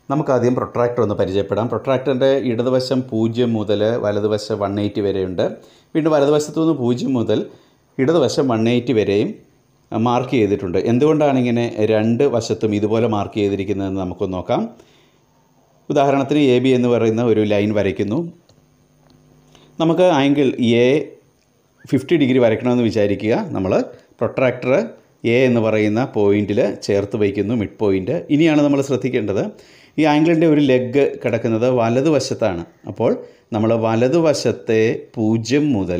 നമുക്കാദ്യം പ്രൊട്രാക്ടർ ഒന്ന് പരിചയപ്പെടാം പ്രൊട്രാക്ടറിൻ്റെ ഇടതുവശം പൂജ്യം മുതൽ വലതുവശം വൺ എയ്റ്റി വരെയുണ്ട് വീണ്ടും വലതുവശത്തു നിന്ന് പൂജ്യം മുതൽ ഇടതുവശം വൺ എയ്റ്റി വരെയും മാർക്ക് ചെയ്തിട്ടുണ്ട് എന്തുകൊണ്ടാണ് ഇങ്ങനെ രണ്ട് വശത്തും ഇതുപോലെ മാർക്ക് ചെയ്തിരിക്കുന്നതെന്ന് നമുക്കൊന്ന് നോക്കാം ഉദാഹരണത്തിന് എ ബി എന്ന് പറയുന്ന ഒരു ലൈൻ വരയ്ക്കുന്നു നമുക്ക് ആംഗിൾ എ ഫിഫ്റ്റി ഡിഗ്രി വരയ്ക്കണമെന്ന് വിചാരിക്കുക നമ്മൾ പ്രൊട്രാക്ടർ എ എന്ന് പറയുന്ന പോയിന്റിൽ ചേർത്ത് വയ്ക്കുന്നു മിഡ് പോയിന്റ് ഇനിയാണ് നമ്മൾ ശ്രദ്ധിക്കേണ്ടത് ഈ ആംഗിളിൻ്റെ ഒരു ലെഗ് കിടക്കുന്നത് വലതുവശത്താണ് അപ്പോൾ നമ്മൾ വലതുവശത്തെ പൂജ്യം മുതൽ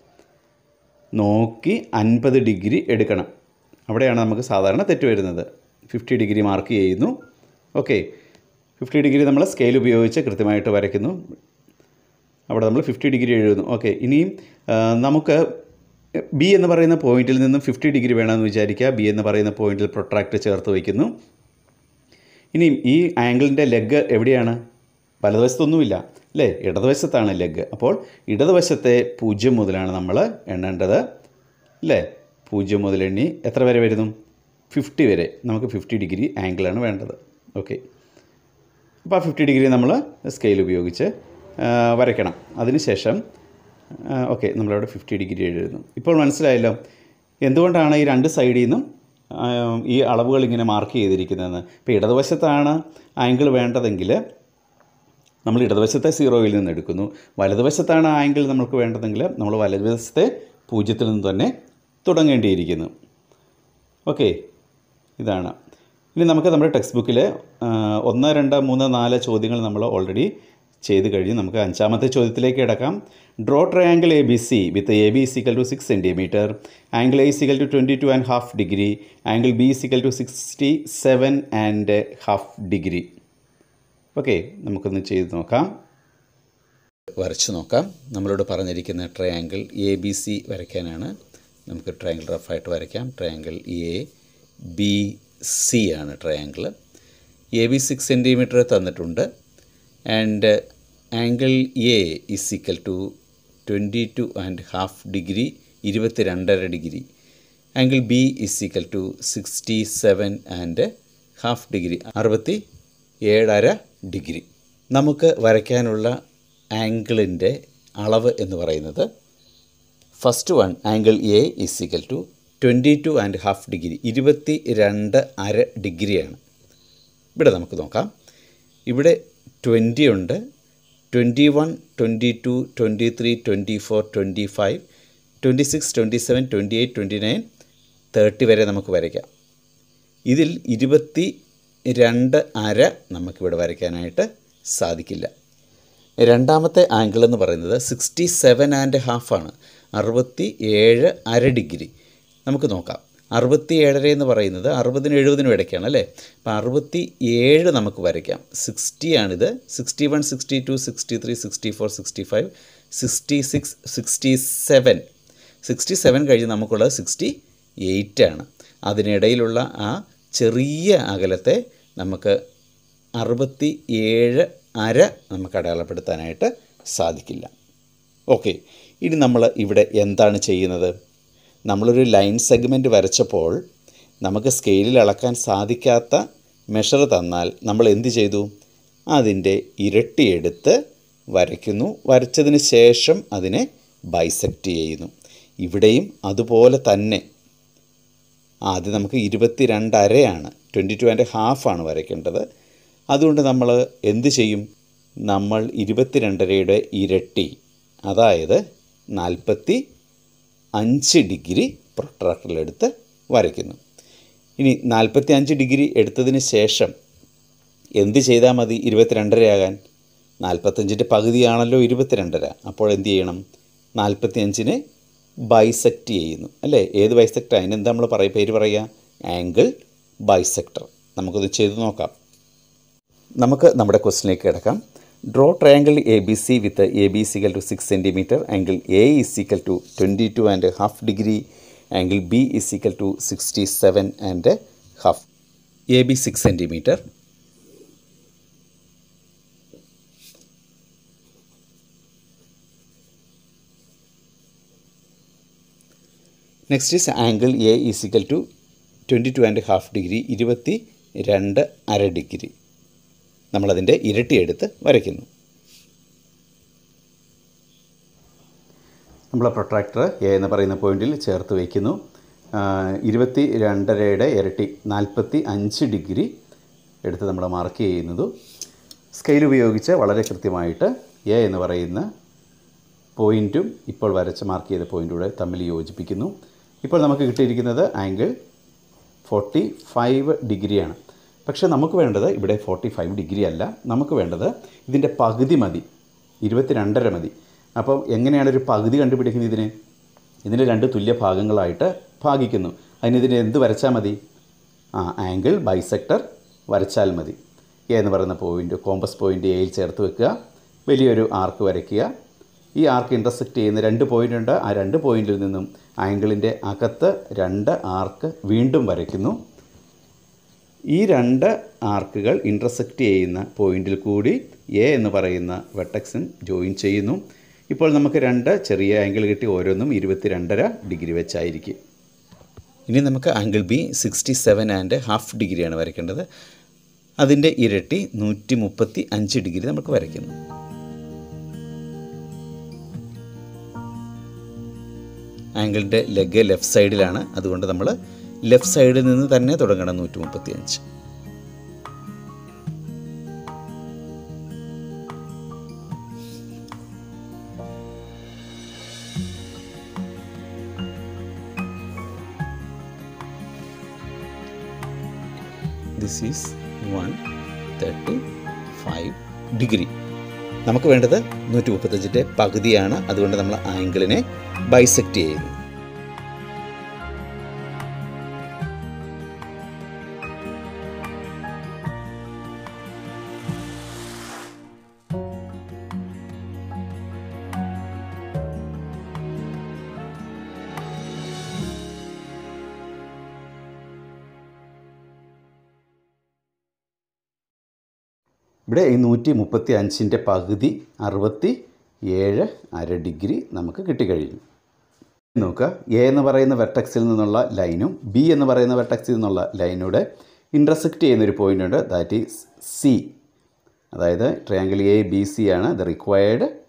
നോക്കി അൻപത് ഡിഗ്രി എടുക്കണം അവിടെയാണ് നമുക്ക് സാധാരണ തെറ്റ് വരുന്നത് ഫിഫ്റ്റി ഡിഗ്രി മാർക്ക് ചെയ്യുന്നു ഓക്കെ ഫിഫ്റ്റി ഡിഗ്രി നമ്മൾ സ്കെയിൽ ഉപയോഗിച്ച് കൃത്യമായിട്ട് വരയ്ക്കുന്നു അവിടെ നമ്മൾ ഫിഫ്റ്റി ഡിഗ്രി എഴുതുന്നു ഓക്കെ ഇനിയും ആ, നമുക്ക് ബി എന്ന് പറയുന്ന പോയിന്റിൽ നിന്നും ഫിഫ്റ്റി ഡിഗ്രി വേണമെന്ന് വിചാരിക്കുക ബി എന്ന് പറയുന്ന പോയിന്റിൽ പ്രൊട്രാക്ട് ചേർത്ത് വയ്ക്കുന്നു ഇനിയും ഈ ആംഗിളിൻ്റെ ലെഗ് എവിടെയാണ് വലതുവശത്തൊന്നുമില്ല അല്ലേ ഇടതുവശത്താണ് ലെഗ് അപ്പോൾ ഇടതുവശത്തെ പൂജ്യം മുതലാണ് നമ്മൾ എണ്ണേണ്ടത് അല്ലേ പൂജ്യം മുതൽ എണ്ണി എത്ര വരെ വരുന്നു ഫിഫ്റ്റി വരെ നമുക്ക് ഫിഫ്റ്റി ഡിഗ്രി ആംഗിളാണ് വേണ്ടത് ഓക്കെ അപ്പോൾ ആ ഫിഫ്റ്റി ഡിഗ്രി നമ്മൾ സ്കെയിൽ ഉപയോഗിച്ച് ആ, വരയ്ക്കണം അതിനുശേഷം ഓക്കെ നമ്മളവിടെ ഫിഫ്റ്റി ഡിഗ്രി എഴുതുന്നു ഇപ്പോൾ മനസ്സിലായല്ലോ എന്തുകൊണ്ടാണ് ഈ രണ്ട് സൈഡിൽ നിന്നും ആ, ഈ അളവുകൾ ഇങ്ങനെ മാർക്ക് ചെയ്തിരിക്കുന്നതെന്ന് ഇപ്പോൾ ഇടതുവശത്താണ് ആംഗിൾ വേണ്ടതെങ്കിൽ നമ്മൾ ഇടതുവശത്തെ സീറോയിൽ നിന്ന് എടുക്കുന്നു വലതുവശത്താണ് ആംഗിൾ നമുക്ക് വേണ്ടതെങ്കിൽ നമ്മൾ വലതുവശത്തെ പൂജ്യത്തിൽ നിന്ന് തന്നെ തുടങ്ങേണ്ടിയിരിക്കുന്നു ഓക്കെ ഇതാണ് ഇനി നമുക്ക് നമ്മുടെ ടെക്സ്റ്റ് ബുക്കിൽ ഒന്ന് രണ്ട് മൂന്ന് നാല് ചോദ്യങ്ങൾ നമ്മൾ ഓൾറെഡി ചെയ്ത് കഴിഞ്ഞ് നമുക്ക് അഞ്ചാമത്തെ ചോദ്യത്തിലേക്ക് കിടക്കാം draw triangle A B C with A B is equal to six centimetre angle A is equal to twenty two and half degree angle B is equal to sixty seven and half degree okay നമുക്കൊന്ന് ചെയ്ത് നോക്കാം വരച്ച് നോക്കാം നമ്മളോട് പറഞ്ഞിരിക്കുന്ന triangle A B C വരയ്ക്കാനാണ് നമുക്ക് triangle റഫായിട്ട് വരയ്ക്കാം ട്രയാങ്കിൾ എ ബി സി ആണ് triangle A B six centimetre തന്നിട്ടുണ്ട് and angle A is equal to twenty two and half degree ഇരുപത്തി രണ്ടര ഡിഗ്രി angle B is equal to sixty seven and half degree അറുപത്തി ഏഴര ഡിഗ്രി നമുക്ക് വരയ്ക്കാനുള്ള ആംഗിളിൻ്റെ അളവ് എന്ന് പറയുന്നത് first one angle A is equal to twenty two and half degree ഇരുപത്തി രണ്ട് അര ഡിഗ്രിയാണ് ഇവിടെ നമുക്ക് നോക്കാം ഇവിടെ ട്വൻറ്റി ഉണ്ട് twenty one twenty two twenty three twenty four twenty five twenty six twenty seven twenty eight twenty nine thirty വരെ നമുക്ക് വരയ്ക്കാം ഇതിൽ ഇരുപത്തി രണ്ട് അര നമുക്കിവിടെ വരയ്ക്കാനായിട്ട് സാധിക്കില്ല രണ്ടാമത്തെ ആംഗിൾ എന്ന് പറയുന്നത് സിക്സ്റ്റി സെവൻ ആൻഡ് ഹാഫാണ് അറുപത്തി ഏഴ് അര ഡിഗ്രി നമുക്ക് നോക്കാം അറുപത്തി ഏഴര എന്ന് പറയുന്നത് അറുപതിനും എഴുപതിനും ഇടയ്ക്കാണ് അല്ലേ അപ്പോൾ അറുപത്തി ഏഴ് നമുക്ക് വരയ്ക്കാം സിക്സ്റ്റി ആണിത് sixty one sixty two sixty three sixty four sixty five sixty six sixty seven sixty seven കഴിഞ്ഞ് നമുക്കുള്ളത് സിക്സ്റ്റി എയ്റ്റ് ആണ് അതിനിടയിലുള്ള ആ ചെറിയ അകലത്തെ നമുക്ക് അറുപത്തി ഏഴ് അര നമുക്ക് അടയാളപ്പെടുത്താനായിട്ട് സാധിക്കില്ല ഓക്കെ ഇനി നമ്മൾ ഇവിടെ എന്താണ് ചെയ്യുന്നത് നമ്മളൊരു ലൈൻ സെഗ്മെൻറ്റ് വരച്ചപ്പോൾ നമുക്ക് സ്കെയിലിൽ അളക്കാൻ സാധിക്കാത്ത മെഷർ തന്നാൽ നമ്മൾ എന്ത് ചെയ്തു അതിൻ്റെ ഇരട്ടി എടുത്ത് വരയ്ക്കുന്നു വരച്ചതിന് ശേഷം അതിനെ ബൈസെക്റ്റ് ചെയ്യുന്നു ഇവിടെയും അതുപോലെ തന്നെ ആദ്യം നമുക്ക് ഇരുപത്തി രണ്ടരയാണ് ട്വൻറ്റി ടു ആൻഡ് ഹാഫാണ് വരയ്ക്കേണ്ടത് അതുകൊണ്ട് നമ്മൾ എന്ത് ചെയ്യും നമ്മൾ ഇരുപത്തിരണ്ടരയുടെ ഇരട്ടി അതായത് നാൽപ്പത്തി അഞ്ച് ഡിഗ്രി പ്രൊട്രാക്ടറിലെടുത്ത് വരയ്ക്കുന്നു ഇനി നാൽപ്പത്തി അഞ്ച് ഡിഗ്രി എടുത്തതിന് ശേഷം എന്ത് ചെയ്താൽ മതി ഇരുപത്തിരണ്ടരയാകാൻ നാൽപ്പത്തഞ്ചിൻ്റെ പകുതിയാണല്ലോ ഇരുപത്തിരണ്ടര അപ്പോൾ എന്ത് ചെയ്യണം നാൽപ്പത്തി അഞ്ചിനെ ബൈസെക്റ്റ് ചെയ്യുന്നു അല്ലേ ഏത് ബൈസെക്റ്റ് അതിനെന്താ നമ്മൾ പറയ പേര് പറയുക ആംഗിൾ ബൈസെക്ടർ നമുക്കൊന്ന് ചെയ്ത് നോക്കാം നമുക്ക് നമ്മുടെ ക്വസ്റ്റിലേക്ക് കിടക്കാം draw triangle A B C with A B is equal to six centimetre angle A is equal to twenty two and half degree angle B is equal to sixty seven and half A B six centimetre next is angle A is equal to twenty two and half degree ഇരുപത്തി രണ്ട് അര degree നമ്മളതിൻ്റെ ഇരട്ടി എടുത്ത് വരയ്ക്കുന്നു നമ്മൾ protractor A എന്ന് പറയുന്ന പോയിന്റിൽ ചേർത്ത് വയ്ക്കുന്നു ഇരുപത്തി രണ്ടരയുടെ ഇരട്ടി നാൽപ്പത്തി അഞ്ച് ഡിഗ്രി എടുത്ത് നമ്മൾ മാർക്ക് ചെയ്യുന്നത് സ്കെയിൽ ഉപയോഗിച്ച് വളരെ കൃത്യമായിട്ട് എ എന്ന് പറയുന്ന പോയിൻറ്റും ഇപ്പോൾ വരച്ച് മാർക്ക് ചെയ്ത പോയിൻറ്റൂടെ തമ്മിൽ യോജിപ്പിക്കുന്നു ഇപ്പോൾ നമുക്ക് കിട്ടിയിരിക്കുന്നത് ആംഗിൾ ഫോർട്ടി ഫൈവ് ഡിഗ്രിയാണ് പക്ഷേ നമുക്ക് വേണ്ടത് ഇവിടെ ഫോർട്ടി ഫൈവ് ഡിഗ്രി അല്ല നമുക്ക് വേണ്ടത് ഇതിൻ്റെ പകുതി മതി ഇരുപത്തി രണ്ടര മതി അപ്പോൾ എങ്ങനെയാണ് ഒരു പകുതി കണ്ടുപിടിക്കുന്നത് ഇതിന് ഇതിന് രണ്ട് തുല്യ ഭാഗങ്ങളായിട്ട് ഭാഗിക്കുന്നു അതിന് ഇതിന് എന്ത് വരച്ചാൽ മതി ആ ആംഗിൾ ബൈസെക്ടർ വരച്ചാൽ മതി എ എന്ന് പറയുന്ന പോയിൻ്റ് കോമ്പസ് പോയിൻ്റ് എയിൽ ചേർത്ത് വെക്കുക വലിയൊരു ആർക്ക് വരയ്ക്കുക ഈ ആർക്ക് ഇൻ്റർസെക്റ്റ് ചെയ്യുന്ന രണ്ട് പോയിൻ്റ് ഉണ്ട് ആ രണ്ട് പോയിന്റിൽ നിന്നും ആംഗിളിൻ്റെ അകത്ത് രണ്ട് ആർക്ക് വീണ്ടും വരയ്ക്കുന്നു ഈ രണ്ട് ആർക്കുകൾ ഇൻ്റർസെക്റ്റ് ചെയ്യുന്ന പോയിന്റിൽ കൂടി എ എന്ന് പറയുന്ന വെട്ടക്സിൻ ജോയിൻ ചെയ്യുന്നു ഇപ്പോൾ നമുക്ക് രണ്ട് ചെറിയ ആംഗിൾ കിട്ടി ഓരോന്നും ഇരുപത്തി രണ്ടര ഡിഗ്രി വെച്ചായിരിക്കും ഇനി നമുക്ക് angle B sixty seven and half ഡിഗ്രിയാണ് വരയ്ക്കേണ്ടത് അതിൻ്റെ ഇരട്ടി നൂറ്റി മുപ്പത്തി അഞ്ച് ഡിഗ്രി നമുക്ക് വരയ്ക്കുന്നു ആംഗിളിൻ്റെ ലെഗ് ലെഫ്റ്റ് സൈഡിലാണ് അതുകൊണ്ട് നമ്മൾ ലെഫ്റ്റ് സൈഡിൽ നിന്ന് തന്നെ തുടങ്ങണം നൂറ്റി മുപ്പത്തി അഞ്ച് this is one thirty five degree നമുക്ക് വേണ്ടത് നൂറ്റി മുപ്പത്തഞ്ചിൻ്റെ പകുതിയാണ് അതുകൊണ്ട് നമ്മൾ ആംഗിളിനെ ബൈസെക്റ്റ് ചെയ്യുന്നു ഇവിടെ ഈ നൂറ്റി മുപ്പത്തി അഞ്ചിൻ്റെ പകുതി അറുപത്തി ഏഴ് അര ഡിഗ്രി നമുക്ക് കിട്ടിക്കഴിഞ്ഞു നോക്കുക എ എന്ന് പറയുന്ന വെർട്ടക്സിൽ നിന്നുള്ള ലൈനും ബി എന്ന് പറയുന്ന വെർട്ടക്സിൽ നിന്നുള്ള ലൈനൂടെ ഇൻ്റർസെക്റ്റ് ചെയ്യുന്നൊരു പോയിൻ്റ് ഉണ്ട് ദാറ്റ് ഈസ് സി അതായത് ട്രയാങ്കിൾ എ ബി സി ആണ് ദ റിക്വയർഡ്